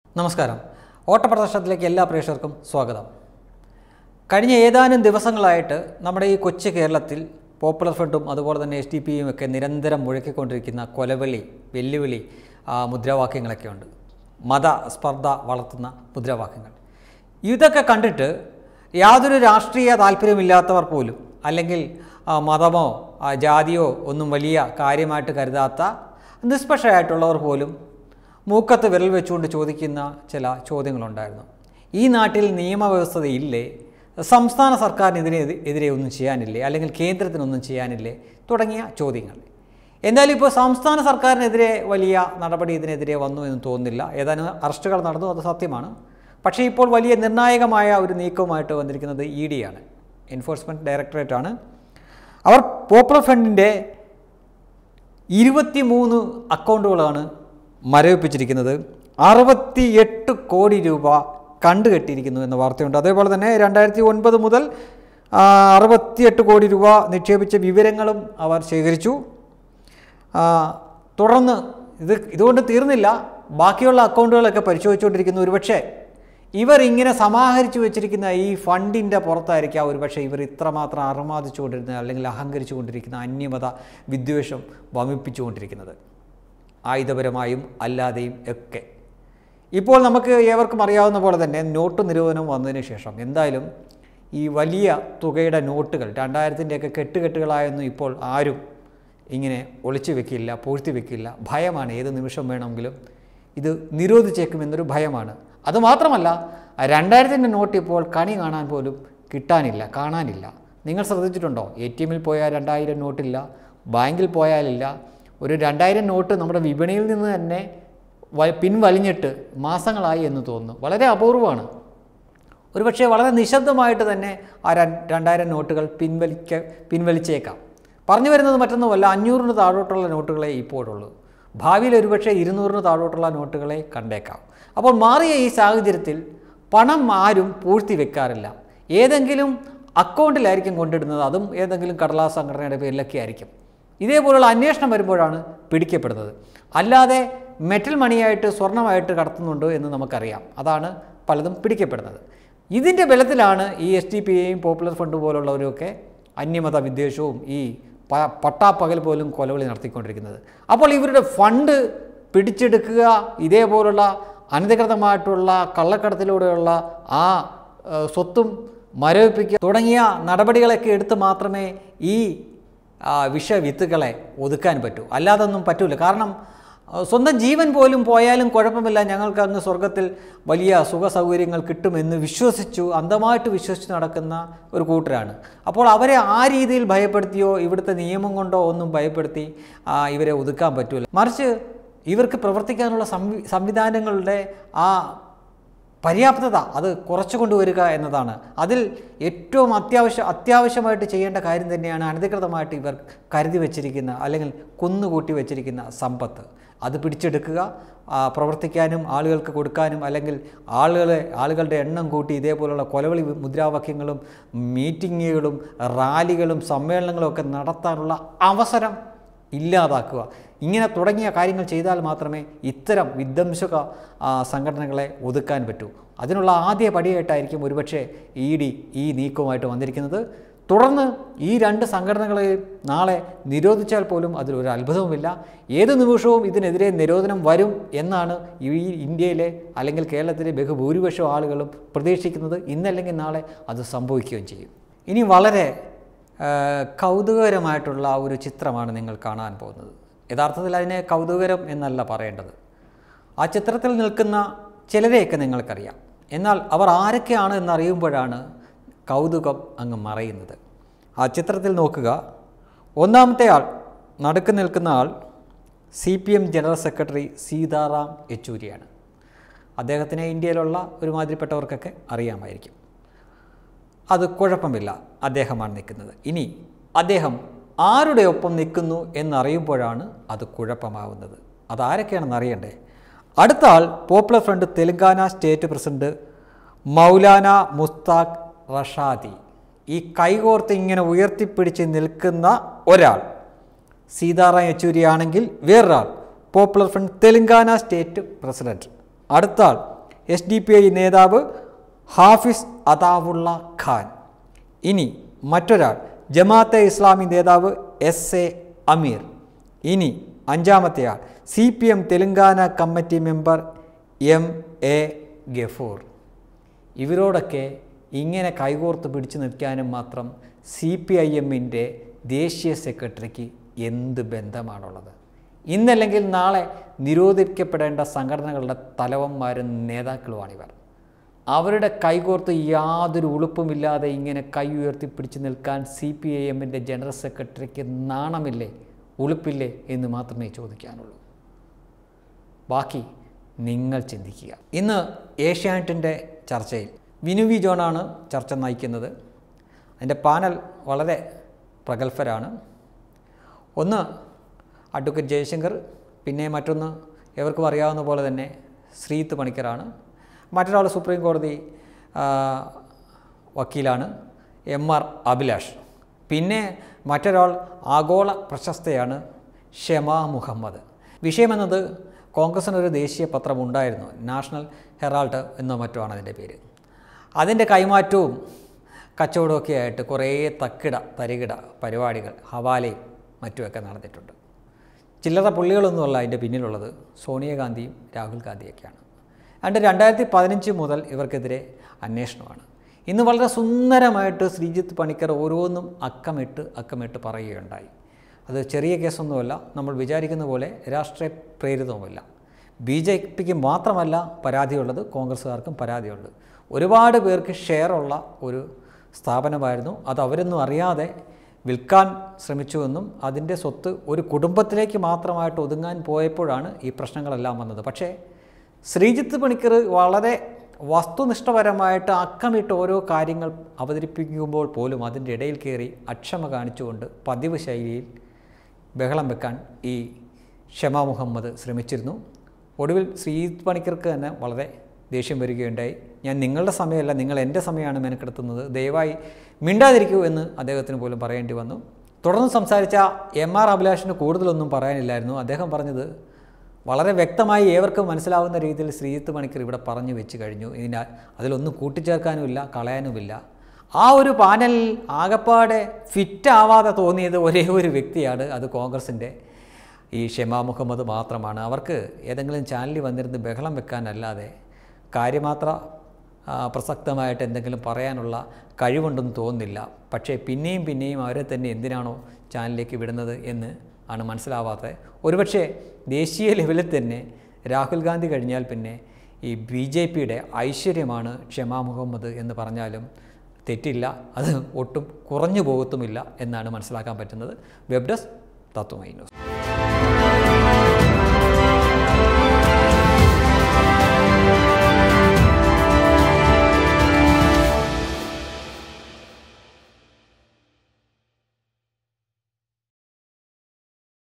നമസ്കാരം ഓട്ടപ്രദർശനത്തിലേക്ക് എല്ലാ പ്രേക്ഷകർക്കും സ്വാഗതം കഴിഞ്ഞ ഏതാനും ദിവസങ്ങളായിട്ട് നമ്മുടെ ഈ കൊച്ചു കേരളത്തിൽ പോപ്പുലർ ഫ്രണ്ടും അതുപോലെ തന്നെ എസ് ഡി പിയും ഒക്കെ നിരന്തരം മുഴക്കിക്കൊണ്ടിരിക്കുന്ന കൊലവിളി വെല്ലുവിളി ആ, മുദ്രാവാക്യങ്ങളൊക്കെ ഉണ്ട് മതസ്പർദ്ധ വളർത്തുന്ന മുദ്രാവാക്യങ്ങൾ ഇതൊക്കെ കണ്ടിട്ട് യാതൊരു രാഷ്ട്രീയ താല്പര്യമില്ലാത്തവർ പോലും അല്ലെങ്കിൽ ആ, മതമോ ആ, ജാതിയോ ഒന്നും വലിയ കാര്യമായിട്ട് കരുതാത്ത നിഷ്പക്ഷരായിട്ടുള്ളവർ പോലും മൂക്കത്ത് വിരൽ വെച്ചുകൊണ്ട് ചോദിക്കുന്ന ചില ചോദ്യങ്ങളുണ്ടായിരുന്നു ഈ നാട്ടിൽ നിയമവ്യവസ്ഥതയില്ലേ സംസ്ഥാന സർക്കാരിന് ഇതിനെ എതിരെ ഒന്നും ചെയ്യാനില്ലേ അല്ലെങ്കിൽ കേന്ദ്രത്തിനൊന്നും ചെയ്യാനില്ലേ തുടങ്ങിയ ചോദ്യങ്ങൾ എന്തായാലും ഇപ്പോൾ സംസ്ഥാന സർക്കാരിനെതിരെ വലിയ നടപടി ഇതിനെതിരെ വന്നു എന്ന് തോന്നുന്നില്ല ഏതാനും അറസ്റ്റുകൾ നടന്നു അത് സത്യമാണ് പക്ഷേ ഇപ്പോൾ വലിയ നിർണായകമായ ഒരു നീക്കവുമായിട്ട് വന്നിരിക്കുന്നത് ഇ ഡി ആണ് എൻഫോഴ്സ്മെൻറ്റ് ഡയറക്ടറേറ്റ് ആണ് അവർ പോപ്പുലർ ഫ്രണ്ടിൻ്റെ ഇരുപത്തിമൂന്ന് അക്കൗണ്ടുകളാണ് മരവിപ്പിച്ചിരിക്കുന്നത് അറുപത്തിയെട്ട് കോടി രൂപ കണ്ടുകെട്ടിയിരിക്കുന്നു എന്ന വാർത്തയുണ്ട് അതേപോലെ തന്നെ രണ്ടായിരത്തി ഒൻപത് മുതൽ ആ, അറുപത്തിയെട്ട് കോടി രൂപ നിക്ഷേപിച്ച വിവരങ്ങളും അവർ ശേഖരിച്ചു ആ, തുടർന്ന് ഇത് ഇതുകൊണ്ട് തീർന്നില്ല ബാക്കിയുള്ള അക്കൗണ്ടുകളൊക്കെ പരിശോധിച്ചുകൊണ്ടിരിക്കുന്നു ഒരുപക്ഷെ ഇവർ ഇങ്ങനെ സമാഹരിച്ചു വെച്ചിരിക്കുന്ന ഈ ഫണ്ടിൻ്റെ പുറത്തായിരിക്കാം ഒരുപക്ഷെ ഇവർ ഇത്രമാത്രം അർമാദിച്ചുകൊണ്ടിരുന്നത് അല്ലെങ്കിൽ അഹങ്കരിച്ചുകൊണ്ടിരിക്കുന്ന അന്യമത വിദ്വേഷം വമിപ്പിച്ചുകൊണ്ടിരിക്കുന്നത് ആയുധപരമായും അല്ലാതെയും ഒക്കെ ഇപ്പോൾ നമുക്ക് ഏവർക്കും അറിയാവുന്ന പോലെ തന്നെ നോട്ട് നിരോധനം വന്നതിന് ശേഷം എന്തായാലും ഈ വലിയ തുകയുടെ നോട്ടുകൾ രണ്ടായിരത്തിൻ്റെയൊക്കെ കെട്ടുകെട്ടുകളായൊന്നും ഇപ്പോൾ ആരും ഇങ്ങനെ ഒളിച്ചു വെക്കില്ല പൂഴ്ത്തി വെക്കില്ല ഭയമാണ് ഏത് നിമിഷം വേണമെങ്കിലും ഇത് നിരോധിച്ചേക്കുമെന്നൊരു ഭയമാണ് അതുമാത്രമല്ല രണ്ടായിരത്തിൻ്റെ നോട്ട് ഇപ്പോൾ കണി കാണാൻ പോലും കിട്ടാനില്ല കാണാനില്ല നിങ്ങൾ ശ്രദ്ധിച്ചിട്ടുണ്ടോ എ ടി എമ്മിൽ പോയാൽ രണ്ടായിരം നോട്ടില്ല ബാങ്കിൽ പോയാലില്ല ഒരു രണ്ടായിരം നോട്ട് നമ്മുടെ വിപണിയിൽ നിന്ന് തന്നെ വ- പിൻവലിഞ്ഞിട്ട് മാസങ്ങളായി എന്ന് തോന്നുന്നു വളരെ അപൂർവമാണ് ഒരുപക്ഷെ വളരെ നിശബ്ദമായിട്ട് തന്നെ ആ ര- രണ്ടായിരം നോട്ടുകൾ പിൻവലിക്ക പിൻവലിച്ചേക്കാം പറഞ്ഞു വരുന്നത് മറ്റൊന്നുമല്ല അഞ്ഞൂറിന് താഴോട്ടുള്ള നോട്ടുകളെ ഇപ്പോഴുള്ളൂ ഭാവിയിൽ ഒരുപക്ഷെ ഇരുന്നൂറിന് താഴോട്ടുള്ള നോട്ടുകളെ കണ്ടേക്കാം അപ്പോൾ മാറിയ ഈ സാഹചര്യത്തിൽ പണം ആരും പൂഴ്ത്തി വെക്കാറില്ല ഏതെങ്കിലും അക്കൗണ്ടിലായിരിക്കും കൊണ്ടിടുന്നത് അതും ഏതെങ്കിലും കടലാസ് സംഘടനയുടെ പേരിലൊക്കെ ആയിരിക്കും ഇതേപോലുള്ള അന്വേഷണം വരുമ്പോഴാണ് പിടിക്കപ്പെടുന്നത് അല്ലാതെ മെറ്റൽ മണിയായിട്ട് സ്വർണമായിട്ട് കടത്തുന്നുണ്ട് എന്ന് നമുക്കറിയാം അതാണ് പലതും പിടിക്കപ്പെടുന്നത് ഇതിൻ്റെ ബലത്തിലാണ് ഈ എസ് ടി പി എയും പോപ്പുലർ ഫണ്ട് പോലുള്ളവരൊക്കെ അന്യമത വിദ്വേഷവും ഈ പ- പട്ടാപ്പകൽ പോലും കൊലവിളി നടത്തിക്കൊണ്ടിരിക്കുന്നത് അപ്പോൾ ഇവരുടെ ഫണ്ട് പിടിച്ചെടുക്കുക ഇതേപോലുള്ള അനധികൃതമായിട്ടുള്ള കള്ളക്കടത്തിലൂടെയുള്ള ആ ഏഹ്, സ്വത്തും മരവിപ്പിക്കുക തുടങ്ങിയ നടപടികളൊക്കെ എടുത്ത് മാത്രമേ ഈ ആ, വിഷവിത്തുകളെ ഒതുക്കാൻ പറ്റൂ അല്ലാതൊന്നും പറ്റൂല കാരണം ആ, സ്വന്തം ജീവൻ പോലും പോയാലും കുഴപ്പമില്ല ഞങ്ങൾക്ക് അങ്ങ് സ്വർഗത്തിൽ വലിയ സുഖ സൗകര്യങ്ങൾ കിട്ടുമെന്ന് വിശ്വസിച്ചു അന്ധമായിട്ട് വിശ്വസിച്ച് നടക്കുന്ന ഒരു കൂട്ടരാണ് അപ്പോൾ അവരെ ആ രീതിയിൽ ഭയപ്പെടുത്തിയോ ഇവിടുത്തെ നിയമം കൊണ്ടോ ഒന്നും ഭയപ്പെടുത്തി ആ, ഇവരെ ഒതുക്കാൻ പറ്റൂല മറിച്ച് ഇവർക്ക് പ്രവർത്തിക്കാനുള്ള സംവി സംവിധാനങ്ങളുടെ ആ പര്യാപ്തത അത് കുറച്ചു കൊണ്ടുവരിക എന്നതാണ് അതിൽ ഏറ്റവും അത്യാവശ്യം അത്യാവശ്യമായിട്ട് ചെയ്യേണ്ട കാര്യം തന്നെയാണ് അനധികൃതമായിട്ട് ഇവർ കരുതി വച്ചിരിക്കുന്ന അല്ലെങ്കിൽ കുന്നുകൂട്ടി വച്ചിരിക്കുന്ന സമ്പത്ത് അത് പിടിച്ചെടുക്കുക ആ, പ്രവർത്തിക്കാനും ആളുകൾക്ക് കൊടുക്കാനും അല്ലെങ്കിൽ ആളുകളെ ആളുകളുടെ എണ്ണം കൂട്ടി ഇതേപോലുള്ള കൊലവിളി മുദ്രാവാക്യങ്ങളും മീറ്റിങ്ങുകളും റാലികളും സമ്മേളനങ്ങളും ഒക്കെ നടത്താനുള്ള അവസരം ഇല്ലാതാക്കുക ഇങ്ങനെ തുടങ്ങിയ കാര്യങ്ങൾ ചെയ്താൽ മാത്രമേ ഇത്തരം വിധ്വംസക ആ, സംഘടനകളെ ഒതുക്കാൻ പറ്റൂ അതിനുള്ള ആദ്യ പടിയായിട്ടായിരിക്കും ഒരുപക്ഷെ ഇ ഡി ഈ നീക്കവുമായിട്ട് വന്നിരിക്കുന്നത് തുടർന്ന് ഈ രണ്ട് സംഘടനകളെയും നാളെ നിരോധിച്ചാൽ പോലും അതിലൊരു അത്ഭുതവുമില്ല ഏത് നിമിഷവും ഇതിനെതിരെ നിരോധനം വരും എന്നാണ് ഈ ഇന്ത്യയിലെ അല്ലെങ്കിൽ കേരളത്തിലെ ബഹുഭൂരിപക്ഷം ആളുകളും പ്രതീക്ഷിക്കുന്നത് ഇന്നല്ലെങ്കിൽ നാളെ അത് സംഭവിക്കുകയും ചെയ്യും ഇനി വളരെ ആ, കൗതുകകരമായിട്ടുള്ള ഒരു ചിത്രമാണ് നിങ്ങൾ കാണാൻ പോകുന്നത് യഥാർത്ഥത്തിൽ അതിനെ കൗതുകകരം എന്നല്ല പറയേണ്ടത് ആ ചിത്രത്തിൽ നിൽക്കുന്ന ചിലരെയൊക്കെ നിങ്ങൾക്കറിയാം എന്നാൽ അവർ ആരൊക്കെയാണ് എന്നറിയുമ്പോഴാണ് കൗതുകം അങ്ങ് മറയുന്നത് ആ ചിത്രത്തിൽ നോക്കുക ഒന്നാമത്തെ ആൾ നടുക്ക് നിൽക്കുന്ന ആൾ C P M general secretary Sitaram യെച്ചൂരിയാണ് അദ്ദേഹത്തിനെ ഇന്ത്യയിലുള്ള ഒരുമാതിരിപ്പെട്ടവർക്കൊക്കെ അറിയാമായിരിക്കും അത് കുഴപ്പമില്ല അദ്ദേഹമാണ് നിൽക്കുന്നത് ഇനി അദ്ദേഹം ആരുടെ ഒപ്പം നിൽക്കുന്നു എന്നറിയുമ്പോഴാണ് അത് കുഴപ്പമാവുന്നത് അതാരൊക്കെയാണെന്ന് അറിയണ്ടേ അടുത്ത ആൾ popular front Telangana state president Maulana Mushtaq Rashadi ഈ കൈകോർത്ത് ഇങ്ങനെ ഉയർത്തിപ്പിടിച്ച് നിൽക്കുന്ന ഒരാൾ സീതാറാം യെച്ചൂരി ആണെങ്കിൽ വേറൊരാൾ popular front Telangana state president അടുത്ത ആൾ എസ് ഡി പി ഐ നേതാവ് ഹാഫിസ് അതാവുള്ള ഖാൻ ഇനി മറ്റൊരാൾ ജമാഅത്തെ ഇസ്ലാമി നേതാവ് എസ് എ അമീർ ഇനി അഞ്ചാമത്തെ ആൾ C P M Telangana committee member M A Gafoor ഇവരോടൊക്കെ ഇങ്ങനെ കൈകോർത്ത് പിടിച്ചു നിൽക്കാനും മാത്രം സി പി ഐ എമ്മിൻ്റെ ദേശീയ സെക്രട്ടറിക്ക് എന്ത് ബന്ധമാണുള്ളത് ഇന്നല്ലെങ്കിൽ നാളെ നിരോധിക്കപ്പെടേണ്ട സംഘടനകളുടെ തലവന്മാരും നേതാക്കളുമാണിവർ അവരുടെ കൈകോർത്ത് യാതൊരു ഉളുപ്പുമില്ലാതെ ഇങ്ങനെ കൈ ഉയർത്തി പിടിച്ചു നിൽക്കാൻ സി പി ഐ എമ്മിൻ്റെ ജനറൽ സെക്രട്ടറിക്ക് നാണമില്ലേ ഉളുപ്പില്ലേ എന്ന് മാത്രമേ ചോദിക്കാനുള്ളൂ ബാക്കി നിങ്ങൾ ചിന്തിക്കുക ഇന്ന് ഏഷ്യാനെറ്റിൻ്റെ ചർച്ചയിൽ വിനു വി ജോണാണ് ചർച്ച നയിക്കുന്നത് അതിൻ്റെ പാനൽ വളരെ പ്രഗത്ഭരാണ് ഒന്ന് അഡ്വക്കേറ്റ് ജയശങ്കർ പിന്നെ മറ്റൊന്ന് എവർക്കും അറിയാവുന്ന പോലെ തന്നെ ശ്രീത്ത് പണിക്കറാണ് മറ്റൊരാൾ സുപ്രീം കോടതി ആ, വക്കീലാണ് എം ആർ അഭിലാഷ് പിന്നെ മറ്റൊരാൾ ആഗോള പ്രശസ്തയാണ് ഷെമ മുഹമ്മദ് വിഷയമെന്നത് കോൺഗ്രസിനൊരു ദേശീയ പത്രമുണ്ടായിരുന്നു നാഷണൽ ഹെറാൾഡ് എന്നോ മറ്റോ ആണ് അതിൻ്റെ പേര് അതിൻ്റെ കൈമാറ്റവും കച്ചവടമൊക്കെ ആയിട്ട് കുറേ തക്കിട തരികിട പരിപാടികൾ ഹവാലയും മറ്റുമൊക്കെ നടന്നിട്ടുണ്ട് ചില്ലറ പുള്ളികളൊന്നുമല്ല അതിൻ്റെ പിന്നിലുള്ളത് സോണിയാഗാന്ധിയും രാഹുൽ ഗാന്ധിയൊക്കെയാണ് അതുകൊണ്ട് രണ്ടായിരത്തി പതിനഞ്ച് മുതൽ ഇവർക്കെതിരെ അന്വേഷണമാണ് ഇന്ന് വളരെ സുന്ദരമായിട്ട് ശ്രീജിത്ത് പണിക്കർ ഓരോന്നും അക്കമിട്ട് അക്കമിട്ട് പറയുകയുണ്ടായി അത് ചെറിയ കേസൊന്നുമല്ല നമ്മൾ വിചാരിക്കുന്ന പോലെ രാഷ്ട്രീയ പ്രേരിതവുമല്ല ബി ജെ പിക്ക് മാത്രമല്ല പരാതിയുള്ളത് കോൺഗ്രസ്സുകാർക്കും പരാതിയുണ്ട് ഒരുപാട് പേർക്ക് ഷെയറുള്ള ഒരു സ്ഥാപനമായിരുന്നു അത് അവരൊന്നും അറിയാതെ വിൽക്കാൻ ശ്രമിച്ചുവെന്നും അതിൻ്റെ സ്വത്ത് ഒരു കുടുംബത്തിലേക്ക് മാത്രമായിട്ട് ഒതുങ്ങാൻ പോയപ്പോഴാണ് ഈ പ്രശ്നങ്ങളെല്ലാം വന്നത് പക്ഷേ ശ്രീജിത്ത് പണിക്കർ വളരെ വസ്തുനിഷ്ഠപരമായിട്ട് അക്കമിട്ട് ഓരോ കാര്യങ്ങൾ അവതരിപ്പിക്കുമ്പോൾ പോലും അതിൻ്റെ ഇടയിൽ കയറി അക്ഷമ കാണിച്ചുകൊണ്ട് പതിവ് ശൈലിയിൽ ബഹളം വെക്കാൻ ഈ ഷമ മുഹമ്മദ് ശ്രമിച്ചിരുന്നു ഒടുവിൽ ശ്രീജിത്ത് പണിക്കർക്ക് തന്നെ വളരെ ദേഷ്യം വരികയുണ്ടായി ഞാൻ നിങ്ങളുടെ സമയമല്ല നിങ്ങൾ എൻ്റെ സമയമാണ് മെനക്കെടുത്തുന്നത് ദയവായി മിണ്ടാതിരിക്കൂ എന്ന് അദ്ദേഹത്തിന് പോലും പറയേണ്ടി വന്നു തുടർന്ന് സംസാരിച്ച എം ആർ അഭിലാഷിന് കൂടുതലൊന്നും പറയാനില്ലായിരുന്നു അദ്ദേഹം പറഞ്ഞത് വളരെ വ്യക്തമായി ഏവർക്കും മനസ്സിലാവുന്ന രീതിയിൽ ശ്രീജിത്ത് പണിക്കർ ഇവിടെ പറഞ്ഞു വെച്ച് കഴിഞ്ഞു ഇതിനാൽ അതിലൊന്നും കൂട്ടിച്ചേർക്കാനുമില്ല കളയാനുമില്ല ആ ഒരു പാനലിൽ ആകപ്പാടെ ഫിറ്റ് ആവാതെ തോന്നിയത് ഒരേ ഒരു വ്യക്തിയാണ് അത് കോൺഗ്രസിൻ്റെ ഈ ഷെമ മുഹമ്മദ് മാത്രമാണ് അവർക്ക് ഏതെങ്കിലും ചാനലിൽ വന്നിരുന്ന് ബഹളം വെക്കാനല്ലാതെ കാര്യമാത്ര ആ, പ്രസക്തമായിട്ട് എന്തെങ്കിലും പറയാനുള്ള കഴിവുണ്ടെന്ന് തോന്നുന്നില്ല പക്ഷേ പിന്നെയും പിന്നെയും അവരെ തന്നെ എന്തിനാണോ ചാനലിലേക്ക് വിടുന്നത് എന്ന് ആണ് മനസ്സിലാവാത്തത് ഒരുപക്ഷെ ദേശീയ ലെവലിൽ തന്നെ രാഹുൽ ഗാന്ധി കഴിഞ്ഞാൽ പിന്നെ ഈ ബി ജെ പിയുടെ ഐശ്വര്യമാണ് ഷെമ മുഹമ്മദ് എന്ന് പറഞ്ഞാലും തെറ്റില്ല അത് ഒട്ടും കുറഞ്ഞു പോകത്തുമില്ല എന്നാണ് മനസ്സിലാക്കാൻ പറ്റുന്നത് വെബ് ഡെസ്ക് തത്വമൈ ന്യൂസ്